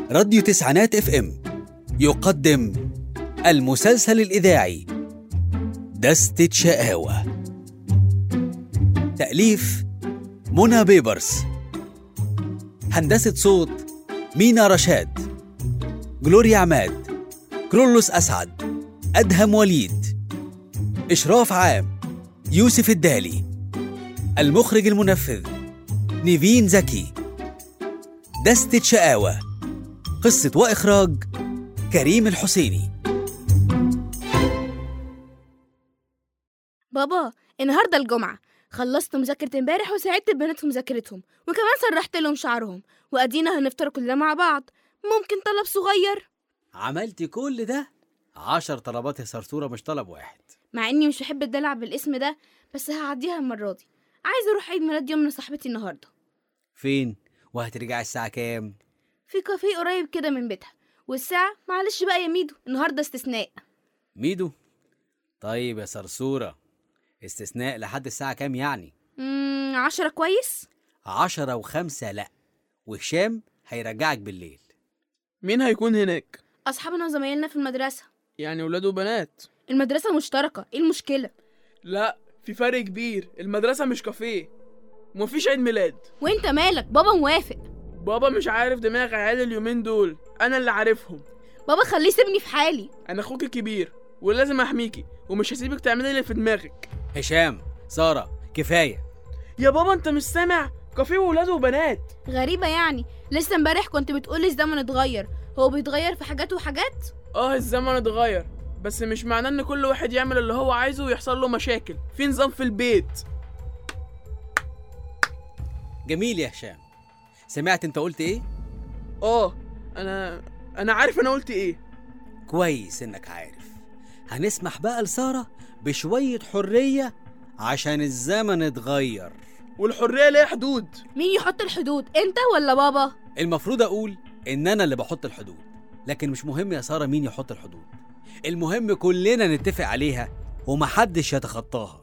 راديو تسعينات اف ام يقدم المسلسل الإذاعي دستة شقاوة تأليف منى بيبرس هندسة صوت مينا رشاد جلوريا عماد كرولوس أسعد أدهم وليد إشراف عام يوسف الدالي المخرج المنفذ نيفين زكي دستة شقاوة قصة وإخراج كريم الحسيني بابا النهارده الجمعة خلصت مذاكرة امبارح وساعدت البنات في مذاكرتهم وكمان سرحت لهم شعرهم وادينا هنفطر كلنا مع بعض ممكن طلب صغير عملتي كل ده عشر طلبات يا صرصورة مش طلب واحد مع اني مش بحب الدلع بالاسم ده بس هعديها المرة دي عايزة اروح عيد ميلاد يومنا صاحبتي النهارده فين وهترجعي الساعة كام في كافيه قريب كده من بيتها والساعة معلش بقى يا ميدو النهارده استثناء ميدو طيب يا صرصورة استثناء لحد الساعة كام يعني مم عشرة كويس عشرة وخمسة لأ وهشام هيرجعك بالليل مين هيكون هناك؟ اصحابنا وزمايلنا في المدرسة يعني ولاد وبنات المدرسة مشتركة ايه المشكلة لا في فرق كبير المدرسة مش كافيه ومفيش عيد ميلاد وانت مالك بابا موافق بابا مش عارف دماغ عيال اليومين دول انا اللي عارفهم بابا خليه يسيبني في حالي انا اخوك الكبير ولازم احميكي ومش هسيبك تعملي اللي في دماغك هشام سارة كفاية يا بابا انت مش سامع كافيه ولاد وبنات غريبة يعني لسه امبارح كنت بتقولي الزمن اتغير هو بيتغير في حاجات وحاجات اه الزمن اتغير بس مش معناه ان كل واحد يعمل اللي هو عايزه ويحصل له مشاكل في نظام في البيت جميل يا هشام سمعت انت قلت ايه اه انا انا عارف انا قلت ايه كويس انك عارف هنسمح بقى لسارة بشوية حرية عشان الزمن اتغير والحرية ليها حدود مين يحط الحدود انت ولا بابا المفروض اقول ان انا اللي بحط الحدود لكن مش مهم يا سارة مين يحط الحدود المهم كلنا نتفق عليها ومحدش يتخطاها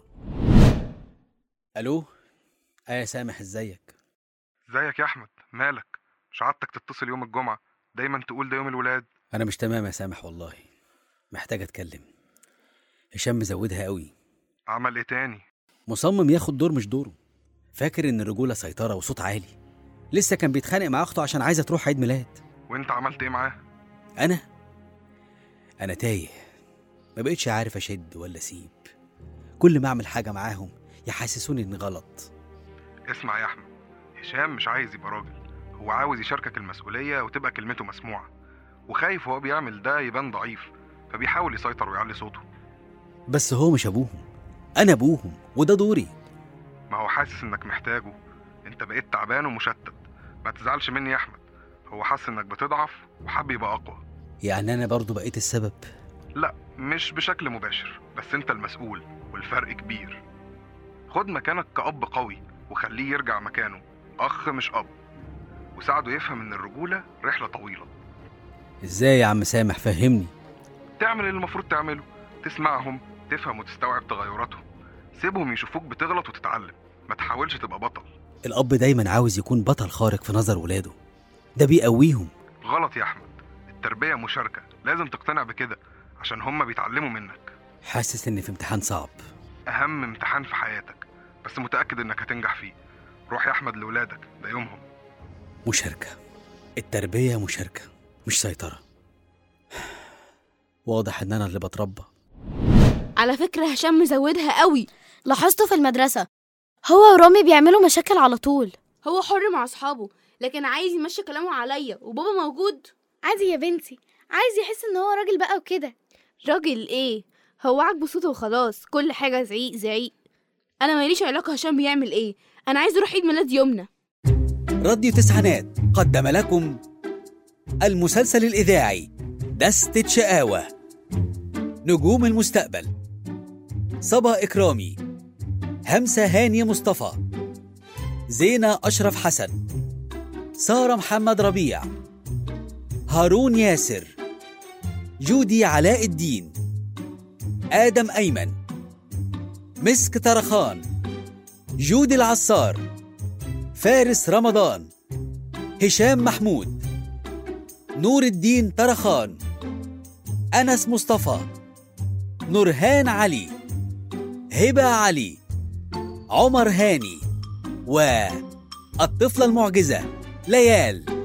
الو اه يا سامح ازيك ازيك يا احمد مالك مش عادتك تتصل يوم الجمعه دايما تقول ده يوم الولاد انا مش تمام يا سامح والله محتاج اتكلم هشام مزودها قوي عمل ايه تاني مصمم ياخد دور مش دوره فاكر ان الرجوله سيطره وصوت عالي لسه كان بيتخانق مع اخته عشان عايزه تروح عيد ميلاد وانت عملت ايه معاه انا انا تايه ما بقتش عارف اشد ولا اسيب كل ما اعمل حاجه معاهم يحسسوني اني غلط اسمع يا احمد هشام مش عايز يبقى راجل هو عاوز يشاركك المسؤوليه وتبقى كلمته مسموعه وخايف وهو بيعمل ده يبان ضعيف فبيحاول يسيطر ويعلي صوته بس هو مش ابوهم انا ابوهم وده دوري ما هو حاسس انك محتاجه انت بقيت تعبان ومشتت ما تزعلش مني يا احمد هو حاسس انك بتضعف وحب يبقى اقوى يعني انا برضو بقيت السبب لا مش بشكل مباشر بس انت المسؤول والفرق كبير خد مكانك كأب قوي وخليه يرجع مكانه أخ مش أب وساعده يفهم إن الرجولة رحلة طويلة ازاي يا عم سامح فهمني تعمل اللي المفروض تعمله تسمعهم تفهم وتستوعب تغيراتهم سيبهم يشوفوك بتغلط وتتعلم ما تحاولش تبقى بطل الاب دايما عاوز يكون بطل خارق في نظر ولاده ده بيقويهم غلط يا أحمد التربية مشاركة لازم تقتنع بكده عشان هما بيتعلموا منك حاسس اني في امتحان صعب أهم امتحان في حياتك بس متأكد إنك هتنجح فيه روح يا أحمد لولادك ده يومهم مشاركة التربية مشاركة مش سيطرة واضح ان انا اللي بتربى على فكرة هشام مزودها قوي لاحظته في المدرسة هو ورامي بيعملوا مشاكل على طول هو حر مع اصحابه لكن عايز يمشي كلامه عليا وبابا موجود عادي يا بنتي عايز يحس ان هو راجل بقى وكده راجل ايه هو عاجبه صوته وخلاص كل حاجة زعيق زعيق انا ماليش علاقة هشام بيعمل ايه انا عايز اروح عيد ميلاد يومنا راديو تسعينات قدم لكم المسلسل الإذاعي دستة شقاوة نجوم المستقبل صبا إكرامي همسة هاني مصطفى زينة أشرف حسن سارة محمد ربيع هارون ياسر جودي علاء الدين آدم أيمن مسك طرخان جود العصار فارس رمضان هشام محمود نور الدين طرخان أنس مصطفى نورهان علي هبة علي عمر هاني والطفلة المعجزة ليال